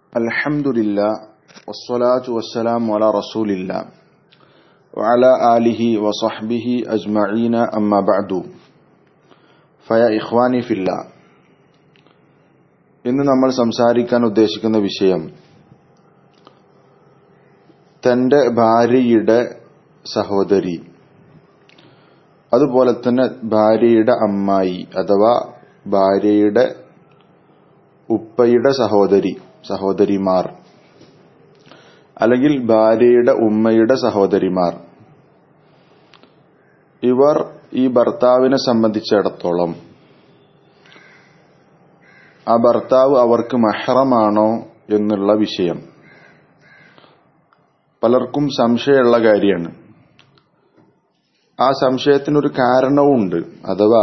الحمد لله والصلاة والسلام على رسول الله وعلى آله وصحبه أجمعين أما بعد فيا إخواني في الله ഇന്ന് നമ്മൾ സംസാരിക്കാൻ ഉദ്ദേശിക്കുന്ന വിഷയം തന്റെ ഭാര്യയുടെ സഹോദരി അതുപോലെ തന്നെ ഭാര്യയുടെ അമ്മായി അഥവാ ഭാര്യയുടെ ഉപ്പയുടെ സഹോദരി സഹോദരിമാർ അല്ലെങ്കിൽ ഭാര്യയുടെ ഉമ്മയുടെ സഹോദരിമാർ ഇവർ ഈ ഭർത്താവിനെ സംബന്ധിച്ചിടത്തോളം ആ ഭർത്താവ് അവർക്ക് മഹറമാണോ എന്നുള്ള വിഷയം പലർക്കും സംശയമുള്ള കാര്യമാണ് ആ സംശയത്തിനൊരു കാരണവുമുണ്ട് അഥവാ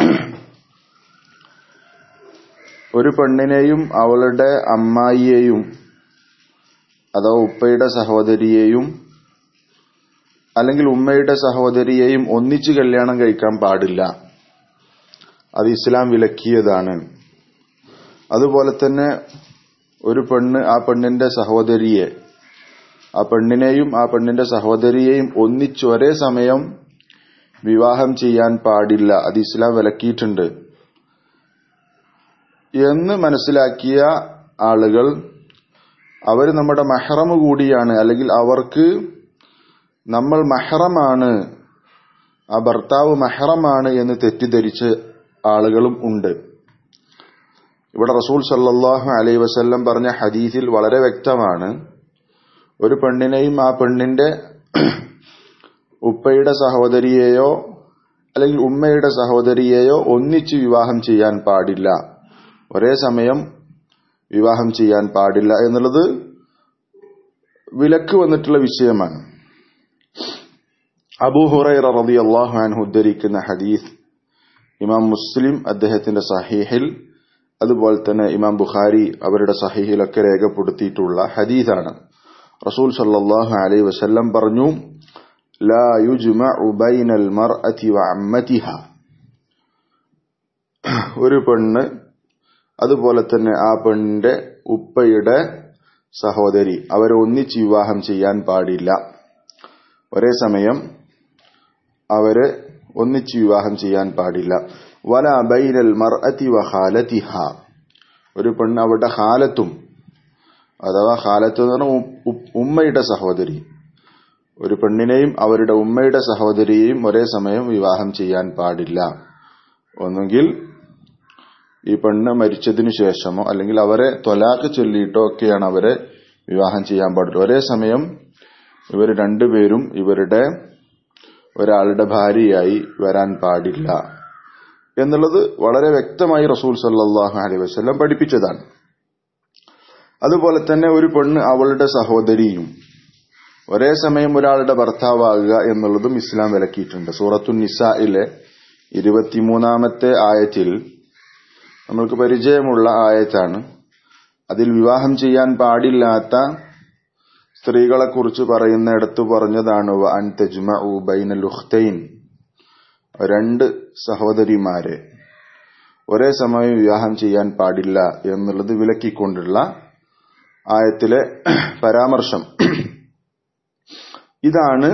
ഒരു പെണ്ണിനെയും അവളുടെ അമ്മായിയെയും അഥവാ ഉപ്പയുടെ സഹോദരിയെയും അല്ലെങ്കിൽ ഉമ്മയുടെ സഹോദരിയെയും ഒന്നിച്ച് കല്യാണം കഴിക്കാൻ പാടില്ല അത് ഇസ്ലാം വിലക്കിയതാണ് അതുപോലെ തന്നെ ഒരു പെണ്ണ് ആ പെണ്ണിന്റെ സഹോദരിയെ ആ പെണ്ണിനെയും ആ പെണ്ണിന്റെ സഹോദരിയെയും ഒന്നിച്ച് ഒരേ സമയം വിവാഹം ചെയ്യാൻ പാടില്ല അത് ഇസ്ലാം വിലക്കിയിട്ടുണ്ട് എന്ന് മനസ്സിലാക്കിയ ആളുകൾ അവർ നമ്മുടെ മഹറം കൂടിയാണ് അല്ലെങ്കിൽ അവർക്ക് നമ്മൾ മഹറമാണ് ആ ഭർത്താവ് മഹറമാണ് എന്ന് തെറ്റിദ്ധരിച്ച ആളുകളും ഉണ്ട് ഇവിടെ റസൂൽ സല്ലാഹു അലൈ വസല്ലം പറഞ്ഞ ഹദീസിൽ വളരെ വ്യക്തമാണ് ഒരു പെണ്ണിനെയും ആ പെണ്ണിന്റെ ഉപ്പയുടെ സഹോദരിയെയോ അല്ലെങ്കിൽ ഉമ്മയുടെ സഹോദരിയെയോ ഒന്നിച്ച് വിവാഹം ചെയ്യാൻ പാടില്ല ഒരേ സമയം വിവാഹം ചെയ്യാൻ പാടില്ല എന്നുള്ളത് വിലക്ക് വന്നിട്ടുള്ള വിഷയമാണ് അബൂ ഹുറൈറ റബി അള്ളാഹു അൻഹു ഉദ്ധരിക്കുന്ന ഹദീസ് ഇമാം മുസ്ലിം അദ്ദേഹത്തിന്റെ സഹീഹിൽ അതുപോലെ തന്നെ ഇമാം ബുഖാരി അവരുടെ സഹീഹിലൊക്കെ രേഖപ്പെടുത്തിയിട്ടുള്ള ഹദീസാണ് റസൂൽ സല്ലാഹു അലൈ വസല്ലം പറഞ്ഞു ലാ യുജ്മഉ ബൈനൽ മർഅതി വഅമ്മതിഹ ഒരു പെണ്ണ് അതുപോലെ തന്നെ ആ പെണ്ണിന്റെ ഉപ്പയുടെ സഹോദരി അവരെ ഒന്നിച്ച് വിവാഹം ചെയ്യാൻ പാടില്ല ഒരേ സമയം അവരെ ഒന്നിച്ച് വിവാഹം ചെയ്യാൻ പാടില്ല വല ബൈനൽ മർഅതി വഹാലതിഹ ഒരു പെണ്ണ് അവരുടെ ഹാലത്തും അഥവാ ഹാലത്ത് എന്ന് പറഞ്ഞാൽ ഉമ്മയുടെ സഹോദരി ഒരു പെണ്ണിനെയും അവരുടെ ഉമ്മയുടെ സഹോദരിയെയും ഒരേ സമയം വിവാഹം ചെയ്യാൻ പാടില്ല ഒന്നുകിൽ ഈ പെണ്ണ് മരിച്ചതിനു ശേഷമോ അല്ലെങ്കിൽ അവരെ തൊലാക്ക് ചൊല്ലിയിട്ടോ ഒക്കെയാണ് അവരെ വിവാഹം ചെയ്യാൻ പാടുള്ളൂ ഒരേ സമയം ഇവർ രണ്ടുപേരും ഇവരുടെ ഒരാളുടെ ഭാര്യയായി വരാൻ പാടില്ല എന്നുള്ളത് വളരെ വ്യക്തമായി റസൂൽ സല്ലാഹു അലൈഹി വസ്ലം പഠിപ്പിച്ചതാണ് അതുപോലെ തന്നെ ഒരു പെണ്ണ് അവളുടെ സഹോദരിയും ഒരേ സമയം ഒരാളുടെ ഭർത്താവാകുക എന്നുള്ളതും ഇസ്ലാം വിലക്കിയിട്ടുണ്ട് സൂറത്തു നിസയിലെ ഇരുപത്തിമൂന്നാമത്തെ ആയത്തിൽ നമ്മൾക്ക് പരിചയമുള്ള ആയത്താണ് അതിൽ വിവാഹം ചെയ്യാൻ പാടില്ലാത്ത സ്ത്രീകളെ കുറിച്ച് പറയുന്നിടത്ത് പറഞ്ഞതാണ് അൻ ബൈനൽ ഉഖ്തൈൻ രണ്ട് സഹോദരിമാരെ ഒരേ സമയം വിവാഹം ചെയ്യാൻ പാടില്ല എന്നുള്ളത് വിലക്കിക്കൊണ്ടുള്ള ആയത്തിലെ പരാമർശം ഇതാണ്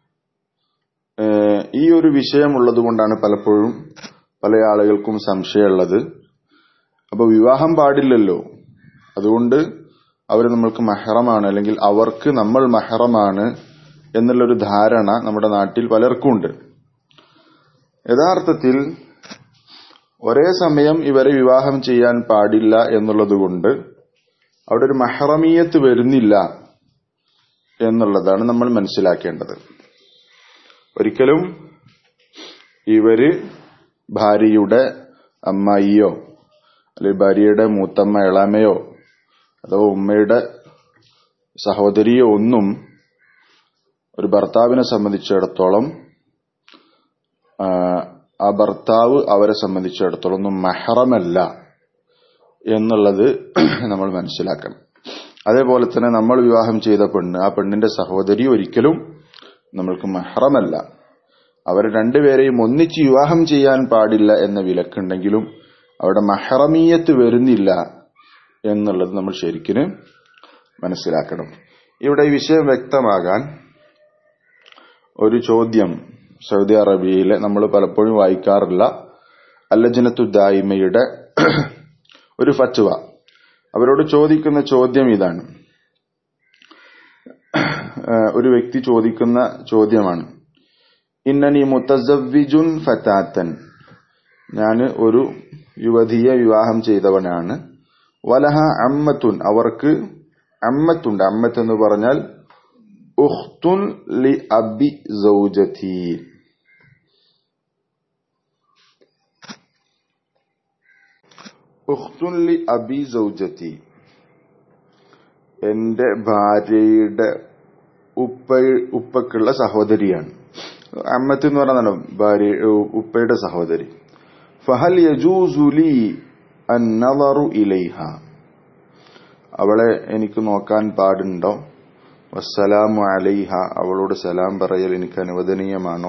ഈ ഒരു വിഷയമുള്ളത് കൊണ്ടാണ് പലപ്പോഴും പല ആളുകൾക്കും സംശയമുള്ളത് അപ്പൊ വിവാഹം പാടില്ലല്ലോ അതുകൊണ്ട് അവർ നമ്മൾക്ക് മഹറമാണ് അല്ലെങ്കിൽ അവർക്ക് നമ്മൾ മഹറമാണ് എന്നുള്ളൊരു ധാരണ നമ്മുടെ നാട്ടിൽ പലർക്കും ഉണ്ട് യഥാർത്ഥത്തിൽ ഒരേ സമയം ഇവരെ വിവാഹം ചെയ്യാൻ പാടില്ല എന്നുള്ളത് കൊണ്ട് അവിടെ ഒരു മഹറമീയത്ത് വരുന്നില്ല എന്നുള്ളതാണ് നമ്മൾ മനസ്സിലാക്കേണ്ടത് ഒരിക്കലും ഇവര് ഭാര്യയുടെ അമ്മായിയോ അല്ലെങ്കിൽ ഭാര്യയുടെ മൂത്തമ്മ ഇളാമയോ അഥവാ ഉമ്മയുടെ സഹോദരിയോ ഒന്നും ഒരു ഭർത്താവിനെ സംബന്ധിച്ചിടത്തോളം ആ ഭർത്താവ് അവരെ സംബന്ധിച്ചിടത്തോളം ഒന്നും മഹറമല്ല എന്നുള്ളത് നമ്മൾ മനസ്സിലാക്കണം അതേപോലെ തന്നെ നമ്മൾ വിവാഹം ചെയ്ത പെണ്ണ് ആ പെണ്ണിന്റെ സഹോദരി ഒരിക്കലും നമ്മൾക്ക് മഹറമല്ല അവർ രണ്ടുപേരെയും ഒന്നിച്ച് വിവാഹം ചെയ്യാൻ പാടില്ല എന്ന വിലക്കുണ്ടെങ്കിലും അവിടെ മഹറമീയത്ത് വരുന്നില്ല എന്നുള്ളത് നമ്മൾ ശരിക്കും മനസ്സിലാക്കണം ഇവിടെ ഈ വിഷയം വ്യക്തമാകാൻ ഒരു ചോദ്യം സൗദി അറേബ്യയിലെ നമ്മൾ പലപ്പോഴും വായിക്കാറില്ല അല്ലജനത്തു ദായിമയുടെ ഒരു ഫത്വ അവരോട് ചോദിക്കുന്ന ചോദ്യം ഇതാണ് ഒരു വ്യക്തി ചോദിക്കുന്ന ചോദ്യമാണ് ഇന്നനി മുത്തസവ്വിജുൻ ഫതാത്തൻ ഞാൻ ഒരു യുവതിയെ വിവാഹം ചെയ്തവനാണ് വലഹ അമ്മത്തുൻ അവർക്ക് അമ്മത്തുണ്ട് അമ്മത്ത് എന്ന് പറഞ്ഞാൽ ഉഖ്തുൻ ലി അബി സൗജതി ഉഖ്തുൻ ലി അബി സൗജതി എന്റെ ഭാര്യയുടെ ഉപ്പ ഉപ്പക്കുള്ള സഹോദരിയാണ് അമ്മത്ത് എന്ന് പറഞ്ഞാൽ ഭാര്യ ഉപ്പയുടെ സഹോദരി ഫഹൽ യജൂസുലി അന്നവറു ഇലൈഹ അവളെ എനിക്ക് നോക്കാൻ പാടുണ്ടോ വസ്സലാമു അലൈഹ അവളോട് സലാം പറയൽ എനിക്ക് അനുവദനീയമാണോ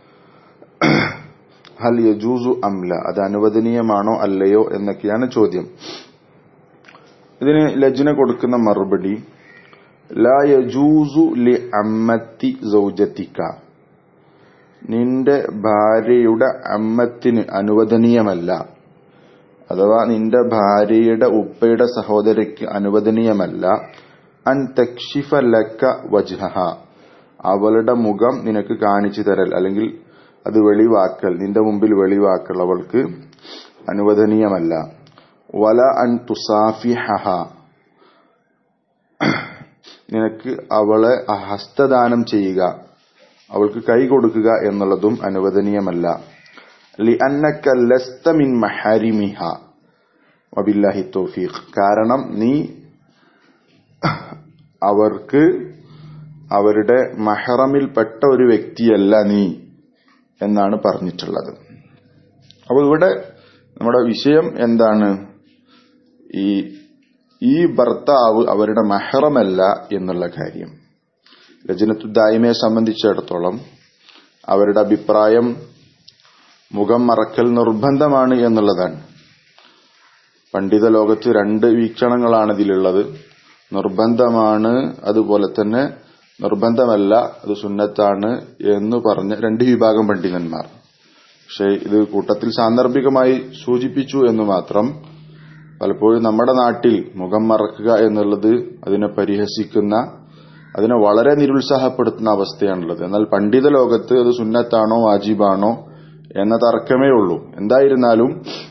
ഹൽ യജൂസു അംല അത് അനുവദനീയമാണോ അല്ലയോ എന്നൊക്കെയാണ് ചോദ്യം ഇതിന് ലജ്ന കൊടുക്കുന്ന മറുപടി ലാ യജൂസു ലി അമ്മത്തി സൗജത്തിക്ക നിന്റെ ഭാര്യയുടെ അമ്മത്തിന് അനുവദനീയമല്ല അഥവാ നിന്റെ ഭാര്യയുടെ ഉപ്പയുടെ സഹോദരിക്ക് അനുവദനീയമല്ല അൻ തക്ഷിഫ ലക്ക വജ്ഹ അവളുടെ മുഖം നിനക്ക് കാണിച്ചു തരൽ അല്ലെങ്കിൽ അത് വെളിവാക്കൽ നിന്റെ മുമ്പിൽ വെളിവാക്കൽ അവൾക്ക് അനുവദനീയമല്ല വല അൻ തുസാഫിഹ നിനക്ക് അവളെ ഹസ്തദാനം ചെയ്യുക അവൾക്ക് കൈ കൊടുക്കുക എന്നുള്ളതും അനുവദനീയമല്ല ലി അന്നക്ക ലസ്ത മിൻ മഹാരിമിഹ വബില്ലാഹി തൗഫീഖ് കാരണം നീ അവർക്ക് അവരുടെ മഹറമിൽപ്പെട്ട ഒരു വ്യക്തിയല്ല നീ എന്നാണ് പറഞ്ഞിട്ടുള്ളത് അപ്പോൾ ഇവിടെ നമ്മുടെ വിഷയം എന്താണ് ഈ ഈ ഭർത്താവ് അവരുടെ മഹറമല്ല എന്നുള്ള കാര്യം രജനത്തുദ്ദായ്മയെ സംബന്ധിച്ചിടത്തോളം അവരുടെ അഭിപ്രായം മുഖം മറക്കൽ നിർബന്ധമാണ് എന്നുള്ളതാണ് പണ്ഡിത ലോകത്ത് രണ്ട് വീക്ഷണങ്ങളാണ് ഇതിലുള്ളത് നിർബന്ധമാണ് അതുപോലെ തന്നെ നിർബന്ധമല്ല അത് സുന്നത്താണ് എന്ന് പറഞ്ഞ രണ്ട് വിഭാഗം പണ്ഡിതന്മാർ പക്ഷെ ഇത് കൂട്ടത്തിൽ സാന്ദർഭികമായി സൂചിപ്പിച്ചു എന്ന് മാത്രം പലപ്പോഴും നമ്മുടെ നാട്ടിൽ മുഖം മറക്കുക എന്നുള്ളത് അതിനെ പരിഹസിക്കുന്ന അതിനെ വളരെ നിരുത്സാഹപ്പെടുത്തുന്ന അവസ്ഥയാണുള്ളത് എന്നാൽ പണ്ഡിത ലോകത്ത് അത് സുന്നത്താണോ വാജിബാണോ എന്ന തർക്കമേ ഉള്ളൂ എന്തായിരുന്നാലും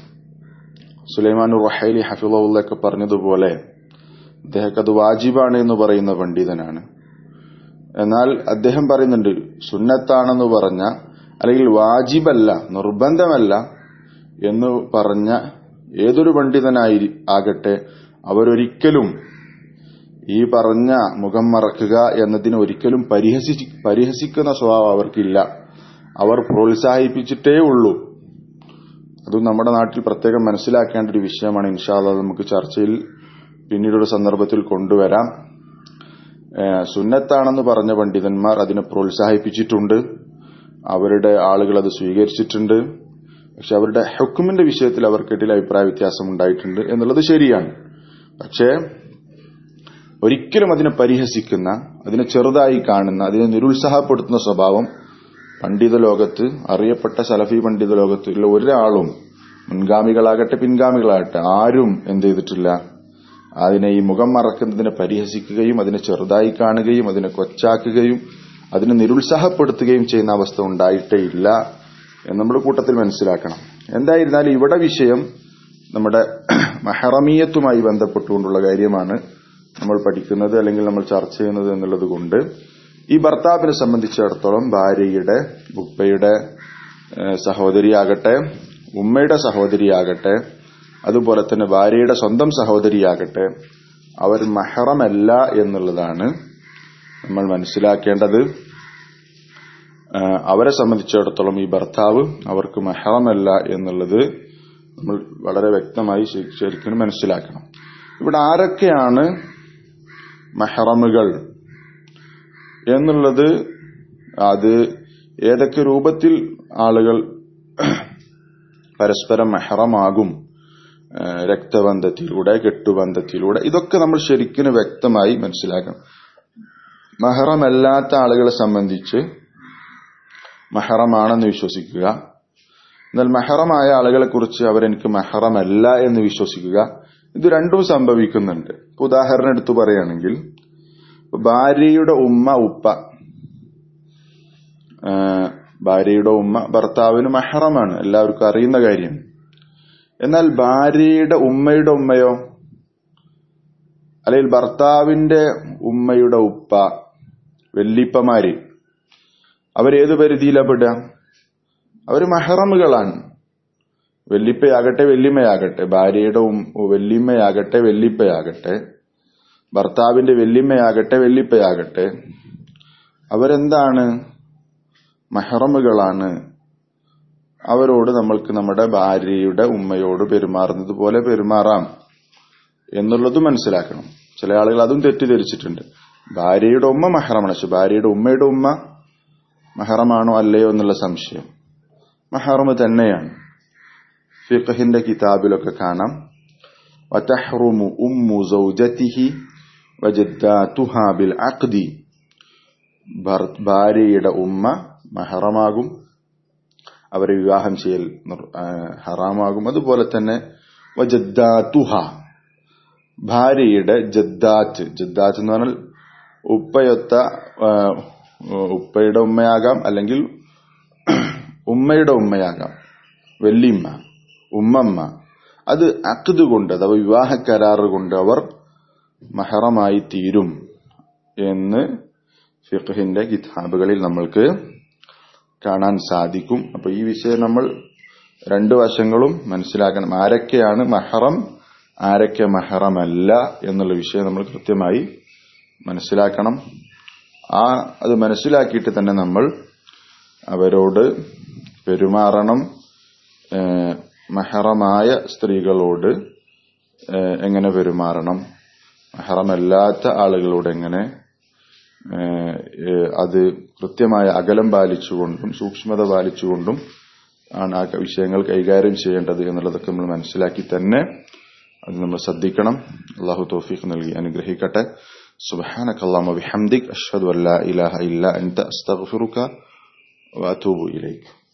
സുലൈമാനു റഹൈലി ഹഫിളൊക്കെ പറഞ്ഞതുപോലെ അദ്ദേഹം അത് വാജിബാണ് എന്ന് പറയുന്ന പണ്ഡിതനാണ് എന്നാൽ അദ്ദേഹം പറയുന്നുണ്ട് സുന്നത്താണെന്ന് പറഞ്ഞ അല്ലെങ്കിൽ വാജിബല്ല നിർബന്ധമല്ല എന്ന് പറഞ്ഞ ഏതൊരു പണ്ഡിതനായി ആകട്ടെ അവരൊരിക്കലും ഈ പറഞ്ഞ മുഖം മറക്കുക എന്നതിന് ഒരിക്കലും പരിഹസി പരിഹസിക്കുന്ന സ്വഭാവം അവർക്കില്ല അവർ പ്രോത്സാഹിപ്പിച്ചിട്ടേ ഉള്ളൂ അതും നമ്മുടെ നാട്ടിൽ പ്രത്യേകം മനസ്സിലാക്കേണ്ട ഒരു വിഷയമാണ് ഇൻഷാല്ല നമുക്ക് ചർച്ചയിൽ പിന്നീടൊരു സന്ദർഭത്തിൽ കൊണ്ടുവരാം സുന്നത്താണെന്ന് പറഞ്ഞ പണ്ഡിതന്മാർ അതിനെ പ്രോത്സാഹിപ്പിച്ചിട്ടുണ്ട് അവരുടെ ആളുകൾ അത് സ്വീകരിച്ചിട്ടുണ്ട് പക്ഷെ അവരുടെ ഹുക്കുമിന്റെ വിഷയത്തിൽ അവർക്കിടയിൽ അഭിപ്രായ വ്യത്യാസം ഉണ്ടായിട്ടുണ്ട് എന്നുള്ളത് ശരിയാണ് പക്ഷേ ഒരിക്കലും അതിനെ പരിഹസിക്കുന്ന അതിനെ ചെറുതായി കാണുന്ന അതിനെ നിരുത്സാഹപ്പെടുത്തുന്ന സ്വഭാവം പണ്ഡിത ലോകത്ത് അറിയപ്പെട്ട സലഫി പണ്ഡിത ലോകത്തുള്ള ഒരാളും മുൻഗാമികളാകട്ടെ പിൻഗാമികളാകട്ടെ ആരും എന്ത് ചെയ്തിട്ടില്ല അതിനെ ഈ മുഖം മറക്കുന്നതിനെ പരിഹസിക്കുകയും അതിനെ ചെറുതായി കാണുകയും അതിനെ കൊച്ചാക്കുകയും അതിനെ നിരുത്സാഹപ്പെടുത്തുകയും ചെയ്യുന്ന അവസ്ഥ ഉണ്ടായിട്ടേ ഇല്ല എന്ന് നമ്മുടെ കൂട്ടത്തിൽ മനസ്സിലാക്കണം എന്തായിരുന്നാലും ഇവിടെ വിഷയം നമ്മുടെ മഹറമീയത്തുമായി ബന്ധപ്പെട്ടുകൊണ്ടുള്ള കാര്യമാണ് നമ്മൾ പഠിക്കുന്നത് അല്ലെങ്കിൽ നമ്മൾ ചർച്ച ചെയ്യുന്നത് എന്നുള്ളത് കൊണ്ട് ഈ ഭർത്താവിനെ സംബന്ധിച്ചിടത്തോളം ഭാര്യയുടെ ഉപ്പയുടെ സഹോദരിയാകട്ടെ ഉമ്മയുടെ സഹോദരിയാകട്ടെ അതുപോലെ തന്നെ ഭാര്യയുടെ സ്വന്തം സഹോദരിയാകട്ടെ അവർ മഹറമല്ല എന്നുള്ളതാണ് നമ്മൾ മനസ്സിലാക്കേണ്ടത് അവരെ സംബന്ധിച്ചിടത്തോളം ഈ ഭർത്താവ് അവർക്ക് മഹറമല്ല എന്നുള്ളത് നമ്മൾ വളരെ വ്യക്തമായി ശരിക്കും മനസ്സിലാക്കണം ഇവിടെ ആരൊക്കെയാണ് മെഹറമുകൾ എന്നുള്ളത് അത് ഏതൊക്കെ രൂപത്തിൽ ആളുകൾ പരസ്പരം മെഹറമാകും രക്തബന്ധത്തിലൂടെ കെട്ടുബന്ധത്തിലൂടെ ഇതൊക്കെ നമ്മൾ ശരിക്കും വ്യക്തമായി മനസ്സിലാക്കണം മഹറമല്ലാത്ത ആളുകളെ സംബന്ധിച്ച് മഹറമാണെന്ന് വിശ്വസിക്കുക എന്നാൽ മഹറമായ ആളുകളെ കുറിച്ച് അവരെനിക്ക് മഹറമല്ല എന്ന് വിശ്വസിക്കുക ഇത് രണ്ടും സംഭവിക്കുന്നുണ്ട് ഉദാഹരണം എടുത്തു പറയുകയാണെങ്കിൽ ഭാര്യയുടെ ഉമ്മ ഉപ്പ ഭാര്യയുടെ ഉമ്മ ഭർത്താവിന് മഹറമാണ് എല്ലാവർക്കും അറിയുന്ന കാര്യം എന്നാൽ ഭാര്യയുടെ ഉമ്മയുടെ ഉമ്മയോ അല്ലെങ്കിൽ ഭർത്താവിന്റെ ഉമ്മയുടെ ഉപ്പ വെല്ലിപ്പമാര് അവരേത് പരിധിയിലാണ് പെടുക അവര് മഹറമുകളാണ് വെല്ലിപ്പയാകട്ടെ വെല്ലിമ്മയാകട്ടെ ഭാര്യയുടെ വെല്ലിമ്മയാകട്ടെ വെല്ലിപ്പയാകട്ടെ ഭർത്താവിന്റെ വെല്ലിമ്മയാകട്ടെ വെല്ലിപ്പയാകട്ടെ അവരെന്താണ് മഹറമുകളാണ് അവരോട് നമ്മൾക്ക് നമ്മുടെ ഭാര്യയുടെ ഉമ്മയോട് പെരുമാറുന്നത് പോലെ പെരുമാറാം എന്നുള്ളത് മനസ്സിലാക്കണം ചില ആളുകൾ അതും തെറ്റിദ്ധരിച്ചിട്ടുണ്ട് ഭാര്യയുടെ ഉമ്മ മഹറമാണ് പക്ഷെ ഭാര്യയുടെ ഉമ്മയുടെ ഉമ്മ മഹറമാണോ അല്ലയോ എന്നുള്ള സംശയം മഹറമ് തന്നെയാണ് ഫിഖഹിന്റെ കിതാബിലൊക്കെ കാണാം വതഹ്റുമു ഉമ്മു സൗജതിഹി വജദ്ദാതുഹാ ബിൽ അഖ്ദി ഭാര്യയുടെ ഉമ്മ മഹറമാകും അവരെ വിവാഹം ചെയ്യൽ ഹറാമാകും അതുപോലെ തന്നെ വജദ്ദാതുഹ ഭാര്യയുടെ ജദ്ദാറ്റ് ജദ്ദാറ്റ് എന്ന് പറഞ്ഞാൽ ഉപ്പയൊത്ത ഉപ്പയുടെ ഉമ്മയാകാം അല്ലെങ്കിൽ ഉമ്മയുടെ ഉമ്മയാകാം വെല്ലിമ്മ ഉമ്മമ്മ അത് അക്ത് കൊണ്ട് അഥവാ വിവാഹ കരാറ് കൊണ്ട് അവർ മഹറമായി തീരും എന്ന് ഫിഖഹിന്റെ കിതാബുകളിൽ നമ്മൾക്ക് കാണാൻ സാധിക്കും അപ്പൊ ഈ വിഷയം നമ്മൾ രണ്ടു വശങ്ങളും മനസ്സിലാക്കണം ആരൊക്കെയാണ് മഹറം ആരൊക്കെ മഹറമല്ല എന്നുള്ള വിഷയം നമ്മൾ കൃത്യമായി മനസ്സിലാക്കണം ആ അത് മനസ്സിലാക്കിയിട്ട് തന്നെ നമ്മൾ അവരോട് പെരുമാറണം മഹറമായ സ്ത്രീകളോട് എങ്ങനെ പെരുമാറണം മഹറമല്ലാത്ത ആളുകളോട് എങ്ങനെ അത് കൃത്യമായ അകലം പാലിച്ചുകൊണ്ടും സൂക്ഷ്മത പാലിച്ചുകൊണ്ടും ആണ് ആ വിഷയങ്ങൾ കൈകാര്യം ചെയ്യേണ്ടത് എന്നുള്ളതൊക്കെ നമ്മൾ മനസ്സിലാക്കി തന്നെ അത് നമ്മൾ ശ്രദ്ധിക്കണം അള്ളാഹു തോഫീഖ് നൽകി അനുഗ്രഹിക്കട്ടെ സുബഹാനക അല്ലാഹുമ്മ ബിഹംദിക് അഷ്ഹദു അല്ലാ ഇലാഹ ഇല്ല അൻത അസ്തഗ്ഫിറുക വഅതൂബു ഇലൈക്